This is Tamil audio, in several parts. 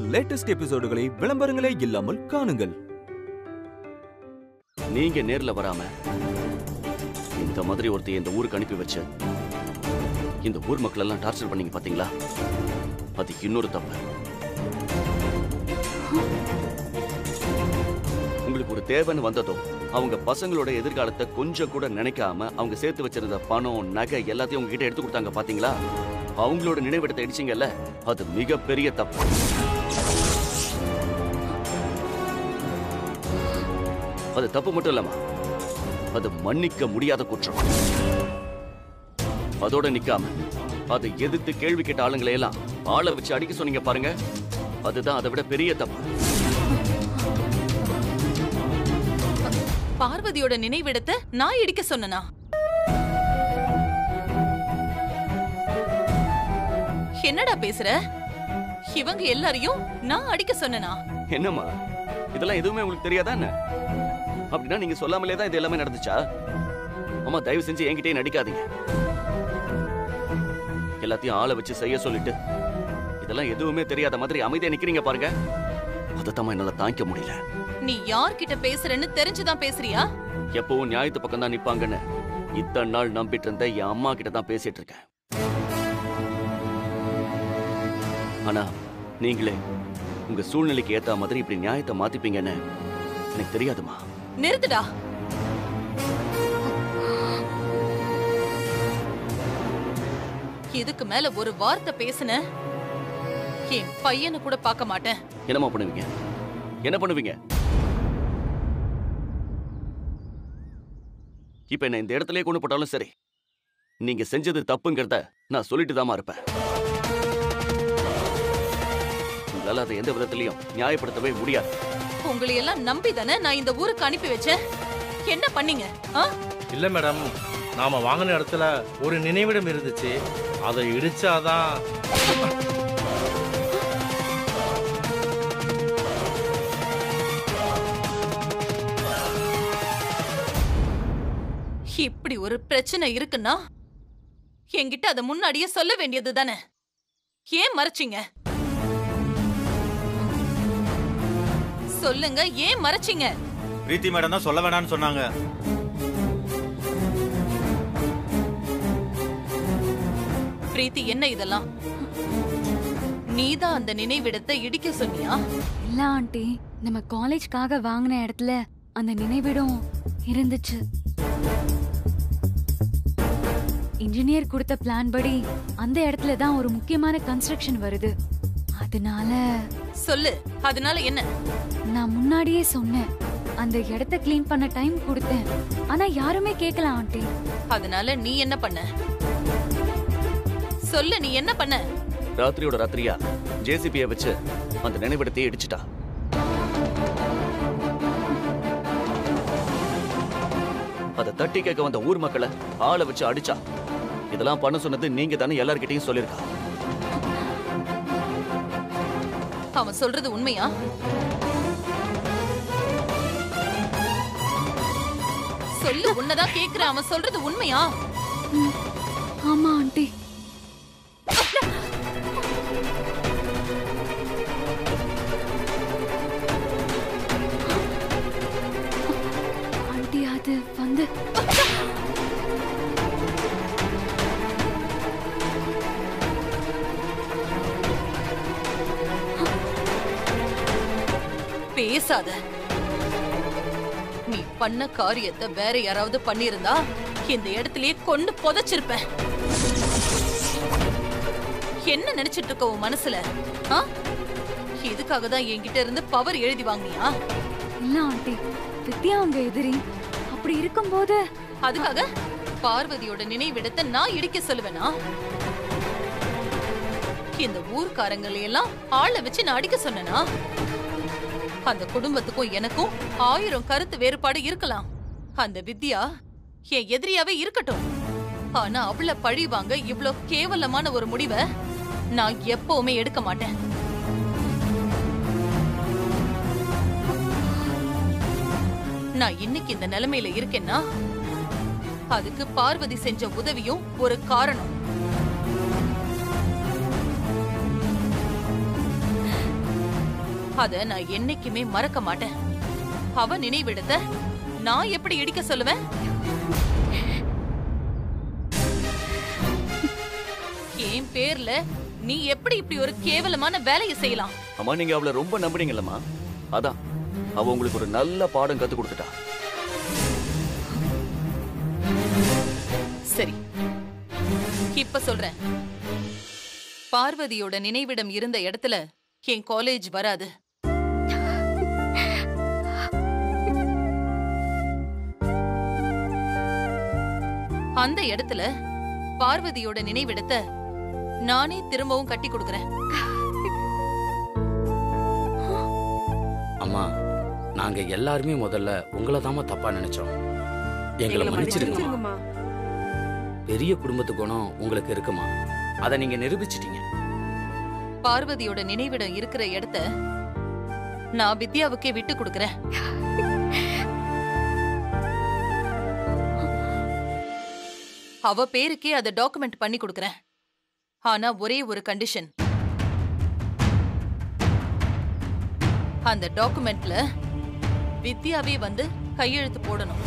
லேட்டஸ்ட் எபிசோடுகளை விளம்பரங்களே இல்லாமல் காணுங்கள் நீங்க நேர்ல வராம இந்த மாதிரி ஒருத்தி இந்த ஊருக்கு அனுப்பி வச்சு இந்த ஊர் மக்கள் எல்லாம் டார்ச்சர் பண்ணீங்க பாத்தீங்களா அது இன்னொரு தப்பு உங்களுக்கு ஒரு தேவைன்னு வந்ததும் அவங்க பசங்களோட எதிர்காலத்தை கொஞ்சம் கூட நினைக்காம அவங்க சேர்த்து வச்சிருந்த பணம் நகை எல்லாத்தையும் உங்ககிட்ட எடுத்து கொடுத்தாங்க பாத்தீங்களா அவங்களோட நினைவிடத்தை இடிச்சீங்கல்ல அது மிகப்பெரிய தப்பு அது தப்பு மட்டும் இல்லம்மா அது மன்னிக்க முடியாத குற்றம் அதோட நிக்காம அதை எதிர்த்து கேள்வி கேட்ட ஆளுங்களை எல்லாம் ஆளை வச்சு அடிக்க சொன்னீங்க பாருங்க அதுதான் அதை விட பெரிய தப்பு பார்வதியோட நினைவிடத்தை நான் இடிக்க சொன்னனா என்னடா பேசுற இவங்க எல்லாரையும் நான் அடிக்க சொன்னனா என்னம்மா இதெல்லாம் எதுவுமே உங்களுக்கு தெரியாதா என்ன அப்படின்னா நீங்க சொல்லாமலே தான் இது எல்லாமே நடந்துச்சா அம்மா தயவு செஞ்சு என்கிட்டயே நடிக்காதீங்க எல்லாத்தையும் ஆளை வச்சு செய்ய சொல்லிட்டு இதெல்லாம் எதுவுமே தெரியாத மாதிரி அமைதியா நிக்கிறீங்க பாருங்க அதைத்தான் என்னால தாங்கிக்க முடியல நீ யார்கிட்ட பேசுறேன்னு தெரிஞ்சுதான் பேசுறியா எப்பவும் நியாயத்து பக்கம் தான் நிப்பாங்கன்னு இத்தனை நாள் நம்பிட்டு இருந்த என் அம்மா கிட்ட தான் பேசிட்டு இருக்கேன் ஆனா நீங்களே உங்க சூழ்நிலைக்கு ஏத்த மாதிரி இப்படி நியாயத்தை மாத்திப்பீங்கன்னு எனக்கு தெரியாதுமா நிறுத்துடா இதுக்கு மேல ஒரு வார்த்தை பேசுன என் பையனை கூட பார்க்க மாட்டேன் என்னம்மா பண்ணுவீங்க என்ன பண்ணுவீங்க இப்ப என்ன இந்த இடத்துலயே கொண்டு போட்டாலும் சரி நீங்க செஞ்சது தப்புங்கிறத நான் சொல்லிட்டு தாமா இருப்பேன் உங்களால அதை எந்த விதத்திலையும் நியாயப்படுத்தவே முடியாது உங்களை எல்லாம் நம்பி தானே நான் இந்த ஊருக்கு அனுப்பி வச்சேன் என்ன பண்ணீங்க ஆ? இல்ல மேடம் நாம வாங்கின இடத்துல ஒரு நினைவிடம் இருந்துச்சு அதை இடிச்சாதான் இப்படி ஒரு பிரச்சனை இருக்குன்னா என்கிட்ட அதை முன்னாடியே சொல்ல வேண்டியது தானே ஏன் மறைச்சீங்க சொல்லுங்க ஏன் மறைச்சீங்க பிரீத்தி மேடம் தான் சொல்ல வேணாம்னு சொன்னாங்க பிரீத்தி என்ன இதெல்லாம் நீதான் அந்த நினைவிடத்தை இடிக்க சொன்னியா இல்ல ஆண்டி நம்ம காலேஜ்க்காக வாங்கின இடத்துல அந்த நினைவிடம் இருந்துச்சு இன்ஜினியர் கொடுத்த பிளான் படி அந்த இடத்துல தான் ஒரு முக்கியமான கன்ஸ்ட்ரக்ஷன் வருது அதனால சொல்லு அதனால என்ன நான் முன்னாடியே சொன்னேன் அந்த இடத்த க்ளீன் பண்ண டைம் கொடுத்தேன் ஆனா யாருமே கேட்கல ஆண்டி அதனால நீ என்ன பண்ண சொல்லு நீ என்ன பண்ண ராத்திரியோட ராத்திரியா ஜேசிபியை வச்சு அந்த நினைவிடத்தையே இடிச்சிட்டா அதை தட்டி கேட்க வந்த ஊர் மக்களை ஆளை வச்சு அடிச்சா இதெல்லாம் பண்ண சொன்னது நீங்க தானே எல்லார்கிட்டயும் சொல்லிருக்கா அவன் சொல்றது உண்மையா சொல்லு உன்னதான் கேக்குற அவன் சொல்றது உண்மையா ஆமா ஆண்டி ஆண்டி அது வந்து பேசாத நீ பண்ண காரியத்தை வேற யாராவது பண்ணியிருந்தா இந்த இடத்திலேயே கொண்டு புதைச்சிருப்பேன் என்ன நினைச்சிட்டு இருக்க உன் மனசுல ஆ? இதுக்காக தான் என்கிட்ட இருந்து பவர் எழுதி வாங்கினியா இல்ல ஆண்டி வித்யா அவங்க எதிரி அப்படி இருக்கும்போது அதுக்காக பார்வதியோட நினைவிடத்தை நான் இடிக்க சொல்லுவேனா இந்த ஊர்க்காரங்களை எல்லாம் ஆளை வச்சு நான் அடிக்க சொன்னனா அந்த குடும்பத்துக்கும் எனக்கும் ஆயிரம் கருத்து வேறுபாடு இருக்கலாம் அந்த வித்யா என் எதிரியாவே இருக்கட்டும் ஆனா அவள பழி வாங்க இவ்ளோ கேவலமான ஒரு முடிவை நான் எப்பவுமே எடுக்க மாட்டேன் நான் இன்னைக்கு இந்த நிலைமையில இருக்கேன்னா அதுக்கு பார்வதி செஞ்ச உதவியும் ஒரு காரணம் அத நான் என்னைக்குமே மறக்க மாட்டேன் அவ நினைவிடத்த நான் எப்படி இடிக்க சொல்லுவேன் என் பேர்ல நீ எப்படி இப்படி ஒரு கேவலமான வேலையை செய்யலாம் அம்மா நீங்க அவளை ரொம்ப நம்புறீங்கல்லம்மா அதான் அவ உங்களுக்கு ஒரு நல்ல பாடம் கத்து கொடுத்துட்டா சரி இப்ப சொல்றேன் பார்வதியோட நினைவிடம் இருந்த இடத்துல என் காலேஜ் வராது அந்த இடத்துல பார்வதியோட நினைவிடத்தை நானே திரும்பவும் கட்டி கொடுக்கறேன் அம்மா நாங்க எல்லாருமே முதல்ல உங்களை தாம்மா தப்பா நினைச்சோம் எங்களை மன்னிச்சிடுங்கம்மா பெரிய குடும்பத்து குணம் உங்களுக்கு இருக்குமா அதை நீங்க நிரூபிச்சிட்டீங்க பார்வதியோட நினைவிடம் இருக்கிற இடத்த நான் வித்யாவுக்கே விட்டு கொடுக்கறேன் அவ பேருக்கே அதை டாக்குமெண்ட் பண்ணி கொடுக்கறேன் ஆனா ஒரே ஒரு கண்டிஷன் அந்த டாக்குமெண்ட்ல வித்யாவே வந்து கையெழுத்து போடணும்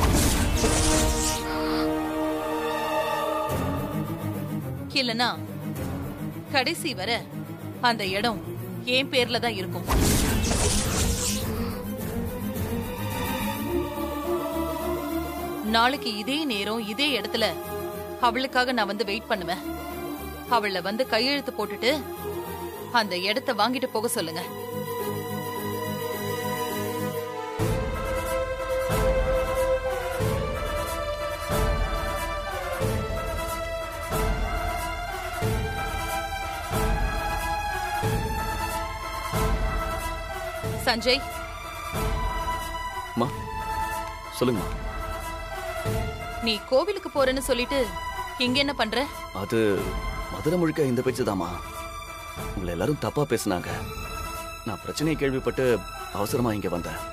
இல்லனா கடைசி வரை அந்த இடம் என் பேர்ல தான் இருக்கும் நாளைக்கு இதே நேரம் இதே இடத்துல அவளுக்காக நான் வந்து வெயிட் பண்ணுவேன் அவள வந்து கையெழுத்து போட்டுட்டு அந்த இடத்த வாங்கிட்டு போக சொல்லுங்க சஞ்சய் அம்மா சொல்லுங்கம்மா நீ கோவிலுக்கு போறேன்னு சொல்லிட்டு இங்க என்ன பண்ற அது மதுரை முழுக்க இந்த பேச்சு தாமா உங்களை எல்லாரும் தப்பா பேசுனாங்க நான் பிரச்சனையை கேள்விப்பட்டு அவசரமா இங்க வந்தேன்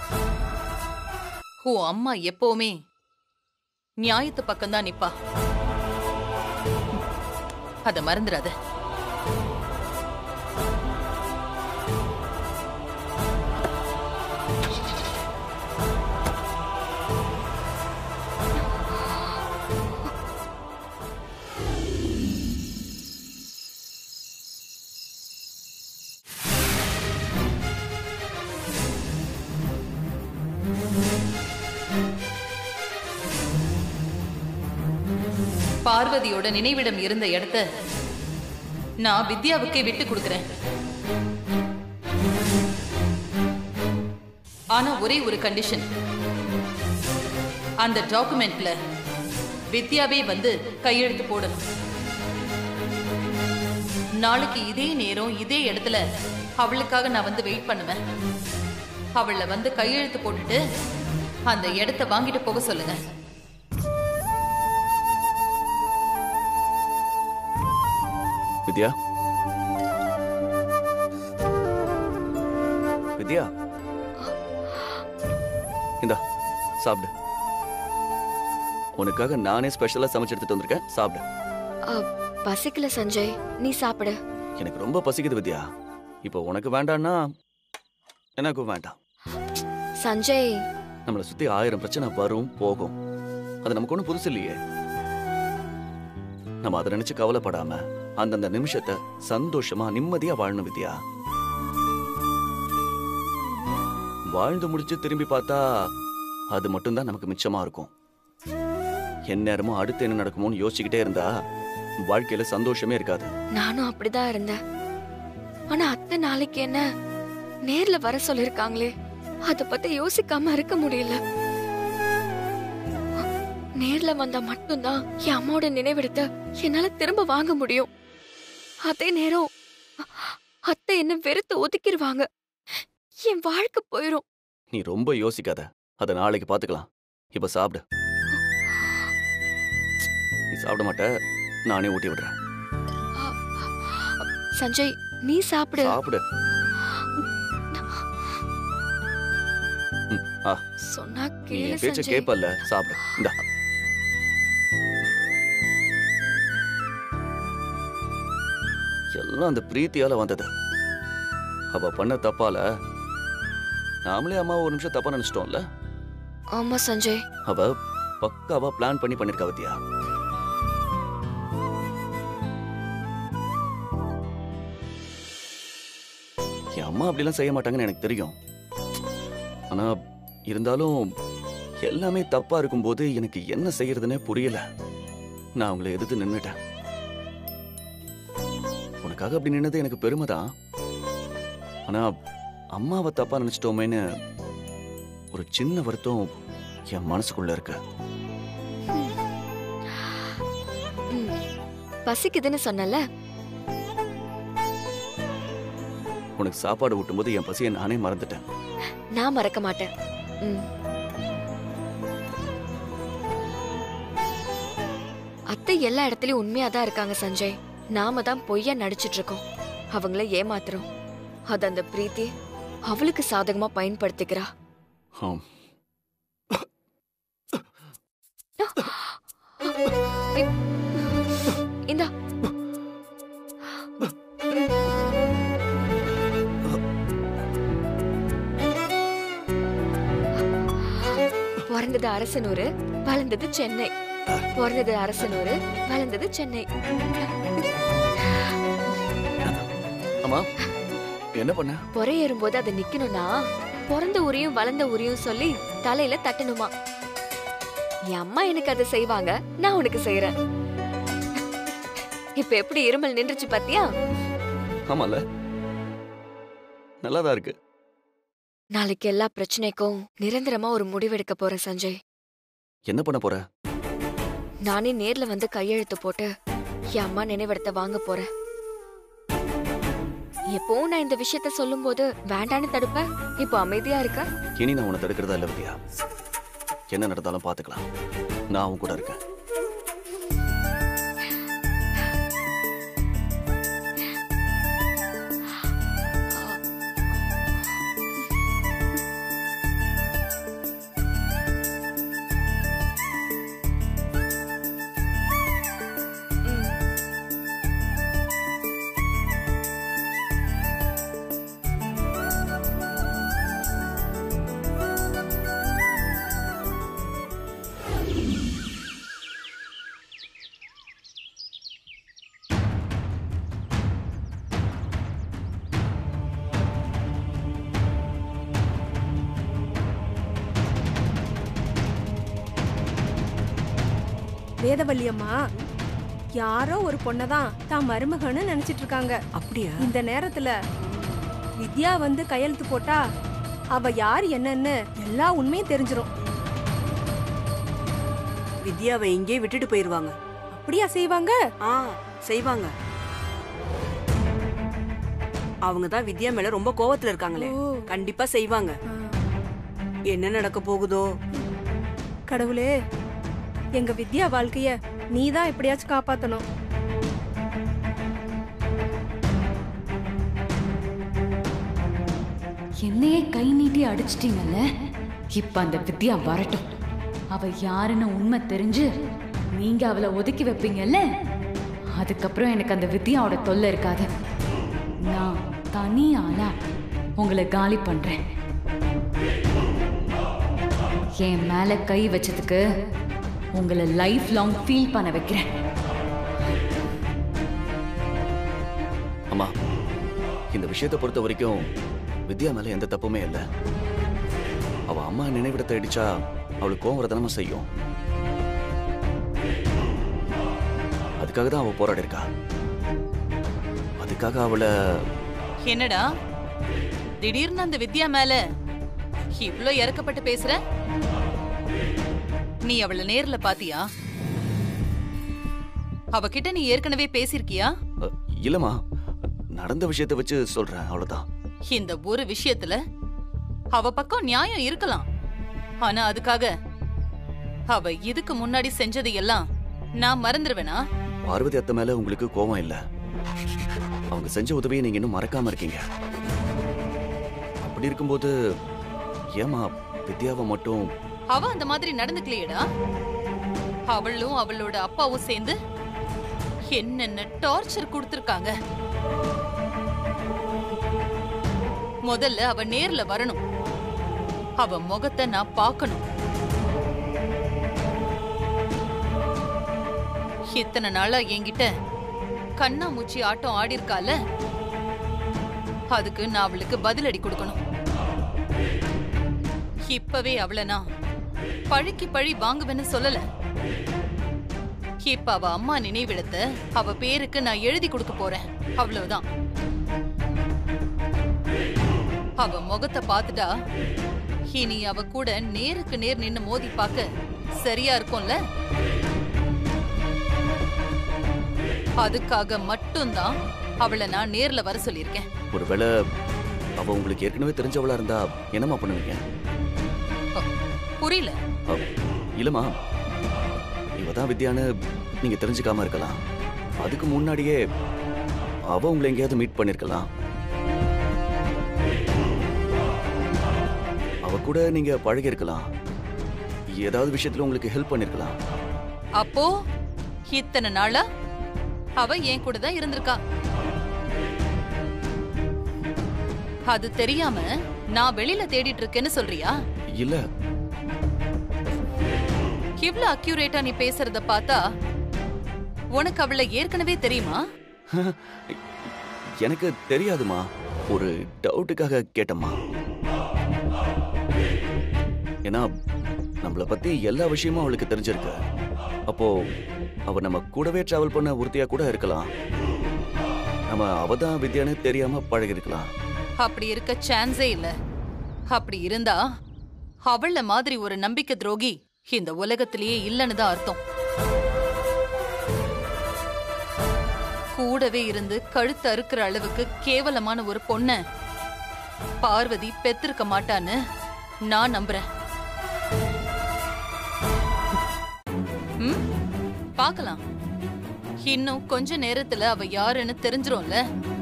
உன் அம்மா எப்பவுமே நியாயத்து பக்கம்தான் நிப்பா அத மறந்துடாத பார்வதியோட நினைவிடம் இருந்த இடத்த நான் வித்யாவுக்கே விட்டு கொடுக்கறேன் ஆனா ஒரே ஒரு கண்டிஷன் அந்த டாக்குமெண்ட்ல வித்யாவே வந்து கையெழுத்து போடணும் நாளைக்கு இதே நேரம் இதே இடத்துல அவளுக்காக நான் வந்து வெயிட் பண்ணுவேன் அவளை வந்து கையெழுத்து போட்டுட்டு அந்த இடத்த வாங்கிட்டு போக சொல்லுங்க வித்யா வித்யா இந்தா சாப்பிடு உனக்காக நானே ஸ்பெஷலா சமைச்சு எடுத்துட்டு வந்திருக்கேன் சாப்பிடு அ, பசிக்கல சஞ்சய் நீ சாப்பிடு எனக்கு ரொம்ப பசிக்குது வித்யா இப்போ உனக்கு வேண்டான்னா எனக்கும் வேண்டாம் சஞ்சய் நம்மளை சுத்தி ஆயிரம் பிரச்சனை வரும் போகும் அது நமக்கு ஒன்றும் புதுசு இல்லையே நம்ம அதை நினைச்சு கவலைப்படாம அந்தந்த நிமிஷத்தை சந்தோஷமா நிம்மதியா வாழணும் வித்யா வாழ்ந்து முடிச்சு திரும்பி பார்த்தா அது மட்டும்தான் நமக்கு மிச்சமா இருக்கும் எந்நேரமும் அடுத்து என்ன நடக்குமோன்னு யோசிச்சுக்கிட்டே இருந்தா வாழ்க்கையில சந்தோஷமே இருக்காது நானும் அப்படிதான் இருந்தேன் ஆனா அத்தை நாளைக்கு என்ன நேர்ல வர சொல்லிருக்காங்களே அத பத்தி யோசிக்காம இருக்க முடியல நேர்ல வந்தா மட்டும்தான் என் அம்மாவோட நினைவெடுத்த என்னால திரும்ப வாங்க முடியும் அதே நேரம் அத்தை என்ன வெறுத்து ஒதுக்கிடுவாங்க என் வாழ்க்கை போயிரும் நீ ரொம்ப யோசிக்காத அதை நாளைக்கு பாத்துக்கலாம் இப்ப சாப்பிடு நீ சாப்பிட மாட்ட நானே ஊட்டி விடுறேன் சஞ்சய் நீ சாப்பிடு சாப்பிடு ம், ஆ சொன்னா நீ கேளு என் பேச்ச சஞ்சய் கேப்பல்ல சாப்பிடு இந்த எல்லாம் அந்த பிரீத்தியால வந்தது அவ பண்ண தப்பால நாமளே அம்மா ஒரு நிமிஷம் தப்பா நினைச்சிட்டோம்ல ஆமா சஞ்சய் அவ பக்காவா பிளான் பண்ணி பண்ணிருக்கா பத்தியா என் அம்மா அப்படிலாம் செய்ய மாட்டாங்கன்னு எனக்கு தெரியும் ஆனா இருந்தாலும் எல்லாமே தப்பா இருக்கும்போது எனக்கு என்ன செய்யறதுன்னே புரியல நான் அவங்கள எதிர்த்து நின்னுட்டேன் உனக்காக அப்படி நின்னது எனக்கு பெருமை தான் ஆனா அம்மாவை தப்பா நினைச்சிட்டோமேன்னு ஒரு சின்ன வருத்தம் என் மனசுக்குள்ள இருக்கு ம். பசிக்குதுன்னு சொன்னல உனக்கு சாப்பாடு ஊட்டும்போது என் பசியை நானே மறந்துட்டேன் நான் மறக்க மாட்டேன் ம். அத்தை எல்லா இடத்துலயும் உண்மையா தான் இருக்காங்க சஞ்சய் நாம தான் பொய்யா நடிச்சிட்டு இருக்கோம் அவங்கள ஏமாத்துறோம் அது அந்த பிரீத்தி அவளுக்கு சாதகமா பயன்படுத்திக்கிறா ஆம். இந்தா பிறந்தது அரசனூரு வளர்ந்தது சென்னை பிறந்தது அரசனூரு வளர்ந்தது சென்னை அம்மா என்ன பண்ண பொறையேறும்போது அது நிக்கணும்னா பிறந்த ஊரையும் வளர்ந்த ஊரையும் சொல்லி தலையில தட்டணுமா என் அம்மா எனக்கு அதை செய்வாங்க நான் உனக்கு செய்யறேன் இப்ப எப்படி இருமல் நின்றுச்சு பாத்தியா ஆமால நல்லாதான் இருக்கு நாளைக்கு எல்லா பிரச்சனைக்கும் நிரந்தரமா ஒரு முடிவெடுக்க போறேன் சஞ்சய் என்ன பண்ண போற நானே நேர்ல வந்து கையெழுத்து போட்டு என் அம்மா நினைவிடத்தை வாங்க போறேன் எப்பவும் நான் இந்த விஷயத்த சொல்லும்போது வேண்டான்னு தடுப்ப இப்போ அமைதியா இருக்க இனி நான் உன்னை தடுக்கிறதா இல்ல வித்யா என்ன நடந்தாலும் பாத்துக்கலாம் நான் உன் கூட இருக்கேன் வேதவள்ளி அம்மா யாரோ ஒரு பொண்ணை தான் தான் மருமகன்னு நினைச்சிட்டு இருக்காங்க அப்படியா இந்த நேரத்துல வித்யா வந்து கையெழுத்து போட்டா அவ யார் என்னன்னு எல்லா உண்மையும் தெரிஞ்சிரும் வித்யாவை இங்கே விட்டுட்டு போயிருவாங்க அப்படியா செய்வாங்க ஆ செய்வாங்க அவங்க தான் வித்யா மேல ரொம்ப கோவத்துல இருக்காங்களே ஓ. கண்டிப்பா செய்வாங்க என்ன நடக்க போகுதோ கடவுளே எங்க வித்யா வாழ்க்கைய நீ தான் எப்படியாச்சும் காப்பாத்தணும் என்னையே கை நீட்டி அடிச்சிட்டீங்கல்ல இப்ப அந்த வித்யா வரட்டும் அவ யாருன்னு உண்மை தெரிஞ்சு நீங்க அவளை ஒதுக்கி வைப்பீங்கல்ல அதுக்கப்புறம் எனக்கு அந்த வித்யாவோட தொல்லை இருக்காது நான் தனி ஆளா உங்களை காலி பண்றேன் என் மேல கை வச்சதுக்கு உங்களை லைஃப் லாங் ஃபீல் பண்ண வைக்கிறேன் அம்மா இந்த விஷயத்தை பொறுத்த வரைக்கும் வித்யா மேல எந்த தப்புமே இல்ல அவ அம்மா நினைவிடத்தை அடிச்சா அவளுக்கு கோவம் வரதானமா செய்யும் அதுக்காக தான் அவ போராடி இருக்கா அதுக்காக அவளை என்னடா திடீர்னு அந்த வித்யா மேல இவ்ளோ இறக்கப்பட்டு பேசுற நீ அவள நேர்ல பாத்தியா அவகிட்ட நீ ஏற்கனவே பேசிருக்கியா அ, இல்லம்மா நடந்த விஷயத்தை வச்சு சொல்றேன் அவ்வளவுதான் இந்த ஒரு விஷயத்துல அவ பக்கம் நியாயம் இருக்கலாம் ஆனா அதுக்காக அவ இதுக்கு முன்னாடி செஞ்சது எல்லாம் நான் மறந்துடுவேனா பார்வதி அத்தை மேல உங்களுக்கு கோவம் இல்ல அவங்க செஞ்ச உதவியை நீங்க இன்னும் மறக்காம இருக்கீங்க அப்படி இருக்கும்போது ஏமா வித்யாவை மட்டும் அவ அந்த மாதிரி நடந்துக்கலையேடா அவளும் அவளோட அப்பாவும் சேர்ந்து என்னென்ன டார்ச்சர் கொடுத்திருக்காங்க முதல்ல அவ நேர்ல வரணும் அவ முகத்தை நான் பார்க்கணும் இத்தனை நாளா என்கிட்ட கண்ணாமூச்சி ஆட்டம் ஆடி இருக்கால அதுக்கு நான் அவளுக்கு பதிலடி கொடுக்கணும் இப்பவே அவளை நான் பழிக்கு பழி வாங்குவேன்னு சொல்லல இப்ப அவ அம்மா நினைவிடத்த அவ பேருக்கு நான் எழுதி கொடுக்க போறேன் அவ்வளவுதான் அவ முகத்தை பார்த்துட்டா இனி அவ கூட நேருக்கு நேர் நின்னு மோதி பார்க்க சரியா இருக்கும்ல அதுக்காக மட்டும்தான் அவளை நான் நேர்ல வர சொல்லியிருக்கேன் ஒருவேளை அவ உங்களுக்கு ஏற்கனவே தெரிஞ்சவளா இருந்தா என்னம்மா பண்ணுவீங்க புரியல அ, இல்லம்மா இவ தான் வித்யான்னு நீங்க தெரிஞ்சுக்காம இருக்கலாம் அதுக்கு முன்னாடியே அவ உங்களை எங்கேயாவது மீட் பண்ணிருக்கலாம் அவ கூட நீங்க பழகி இருக்கலாம் ஏதாவது விஷயத்துல உங்களுக்கு ஹெல்ப் பண்ணிருக்கலாம் அப்போ இத்தனை நாளா அவ என் கூட தான் இருந்திருக்கா அது தெரியாம நான் வெளியில தேடிட்டு இருக்கேன்னு சொல்றியா இல்ல இவ்ளோ அக்யூரேட்டா நீ பேசுறத பார்த்தா உனக்கு அவளை ஏற்கனவே தெரியுமா எனக்கு தெரியாதுமா ஒரு டவுட்டுக்காக கேட்டம்மா ஏன்னா நம்மளை பத்தி எல்லா விஷயமும் அவளுக்கு தெரிஞ்சிருக்கு அப்போ அவ நம்ம கூடவே டிராவல் பண்ண உறுதியா கூட இருக்கலாம் நம்ம அவ தான் வித்யான்னு தெரியாம பழகிருக்கலாம் அப்படி இருக்க சான்ஸே இல்ல அப்படி இருந்தா அவள மாதிரி ஒரு நம்பிக்கை துரோகி இந்த உலகத்திலேயே இல்லைன்னு தான் அர்த்தம் கூடவே இருந்து கழுத்து அறுக்கிற அளவுக்கு கேவலமான ஒரு பொண்ண பார்வதி பெத்திருக்க மாட்டான்னு நான் நம்புறேன் ம், பார்க்கலாம் இன்னும் கொஞ்ச நேரத்துல அவ யாருன்னு தெரிஞ்சிரும்ல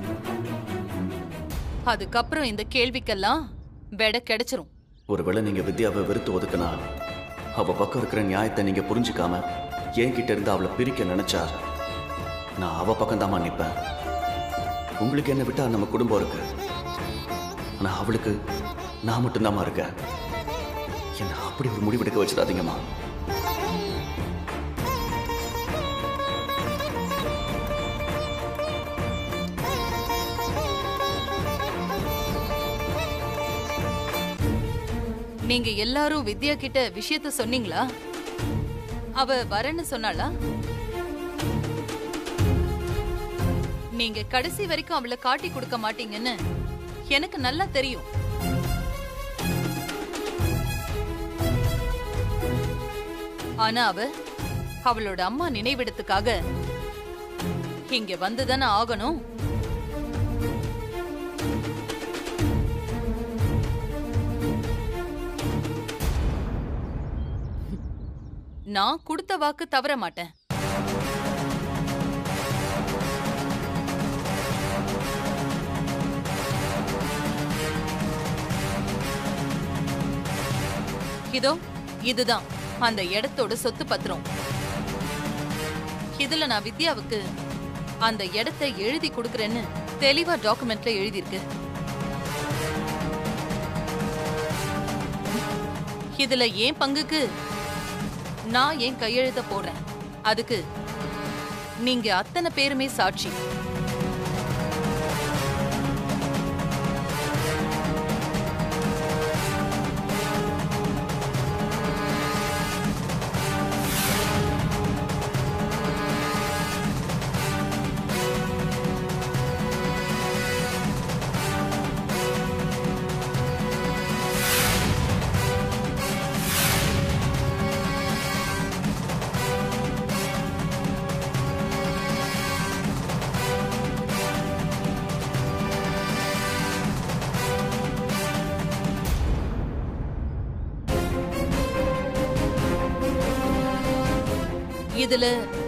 அதுக்கப்புறம் இந்த கேள்விக்கெல்லாம் விட கிடைச்சிரும் ஒருவேளை நீங்க வித்யாவை வெறுத்து ஒதுக்குனா அவ பக்கம் இருக்கிற நியாயத்தை நீங்க புரிஞ்சுக்காம என்கிட்ட இருந்து அவளை பிரிக்க நினைச்சா நான் அவ பக்கம் தாமா நிப்பேன் உங்களுக்கு என்ன விட்டா நம்ம குடும்பம் இருக்கு ஆனா அவளுக்கு நான் மட்டும்தாம்மா இருக்கேன் என்ன அப்படி ஒரு முடிவெடுக்க வச்சிடாதீங்கம்மா நீங்க எல்லாரும் வித்யா கிட்ட விஷயத்த சொன்னீங்களா அவ வரேன்னு சொன்னாளா நீங்க கடைசி வரைக்கும் அவளை காட்டி கொடுக்க மாட்டீங்கன்னு எனக்கு நல்லா தெரியும் ஆனா அவ அவளோட அம்மா நினைவிடத்துக்காக இங்க வந்துதானே ஆகணும் நான் கொடுத்த வாக்கு தவற மாட்டேன் இதோ இதுதான் அந்த இடத்தோட சொத்து பத்திரம் இதுல நான் வித்யாவுக்கு அந்த இடத்தை எழுதி கொடுக்கறேன்னு தெளிவா டாக்குமெண்ட்ல எழுதியிருக்கு இதுல ஏன் பங்குக்கு நான் என் கையெழுத்த போடுறேன் அதுக்கு நீங்க அத்தனை பேருமே சாட்சி இதுல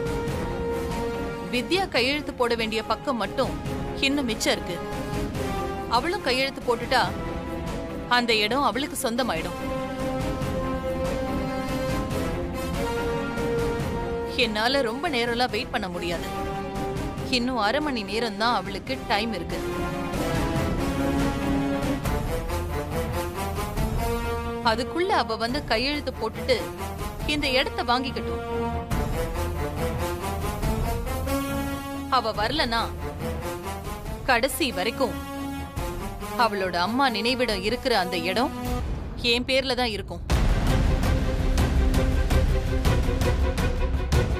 வித்யா கையெழுத்து போட வேண்டிய பக்கம் மட்டும் இன்னும் மிச்சம் இருக்கு அவளும் கையெழுத்து போட்டுட்டா அந்த இடம் அவளுக்கு சொந்தமாயிடும் என்னால ரொம்ப நேரம்லாம் வெயிட் பண்ண முடியாது இன்னும் அரை மணி நேரம் தான் அவளுக்கு டைம் இருக்கு அதுக்குள்ள அவ வந்து கையெழுத்து போட்டுட்டு இந்த இடத்த வாங்கிக்கட்டும் அவ வரலனா கடைசி வரைக்கும் அவளோட அம்மா நினைவிடம் இருக்கிற அந்த இடம் என் பேர்ல தான் இருக்கும்